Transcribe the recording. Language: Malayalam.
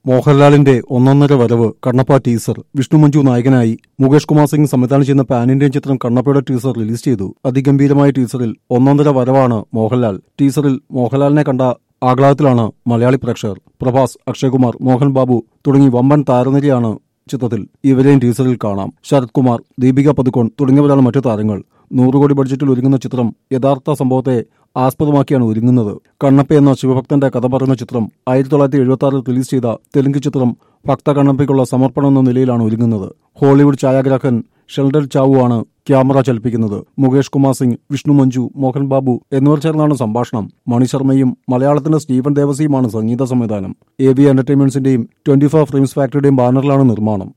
മോഹൻലാലിന്റെ ഒന്നൊന്നര വരവ് കണ്ണപ്പ ടീസർ വിഷ്ണു മഞ്ജു നായകനായി മുകേഷ് കുമാർ സിംഗ് സംവിധാനം ചെയ്യുന്ന പാൻ ഇന്ത്യൻ ചിത്രം കണ്ണപ്പയുടെ ടീസർ റിലീസ് ചെയ്തു അതിഗംഭീരമായ ടീസറിൽ ഒന്നൊന്നര വരവാണ് മോഹൻലാൽ ടീസറിൽ മോഹൻലാലിനെ കണ്ട ആഹ്ലാദത്തിലാണ് മലയാളി പ്രേക്ഷകർ പ്രഭാസ് അക്ഷയ്കുമാർ മോഹൻ ബാബു തുടങ്ങി വമ്പൻ താരനിരയാണ് ചിത്രത്തിൽ ഇവരെയും ടീസറിൽ കാണാം ശരത് കുമാർ ദീപിക പതുക്കോൺ തുടങ്ങിയവരാണ് മറ്റു താരങ്ങൾ നൂറ് കോടി ബഡ്ജറ്റിൽ ഒരുങ്ങുന്ന ചിത്രം യഥാർത്ഥ സംഭവത്തെ ആസ്പദമാക്കിയാണ് ഒരുങ്ങുന്നത് കണ്ണപ്പ എന്ന ശിവഭക്തന്റെ കഥ പറയുന്ന ചിത്രം ആയിരത്തി തൊള്ളായിരത്തി എഴുപത്തി ആറിൽ റിലീസ് ചെയ്ത തെലുങ്ക് ചിത്രം ഭക്ത കണ്ണപ്പയ്ക്കുള്ള സമർപ്പണം എന്ന നിലയിലാണ് ഒരുങ്ങുന്നത് ഹോളിവുഡ് ഛായാഗ്രാഹകൻ ഷെൽഡൻ ചാവു ആണ് ക്യാമറ ചലിപ്പിക്കുന്നത് മുകേഷ് കുമാർ സിംഗ് വിഷ്ണു മഞ്ജു മോഹൻ ബാബു എന്നിവർ ചേർന്നാണ് സംഭാഷണം മണി ശർമ്മയും മലയാളത്തിന്റെ സ്റ്റീവൻ ദേവസിയുമാണ് സംഗീത സംവിധാനം എ വി എന്റർടൈൻമെന്റ്സിന്റെയും ട്വന്റി ഫോർ ഫ്രെയിംസ് ഫാക്ടറിയുടെയും ബാനറിലാണ് നിർമ്മാണം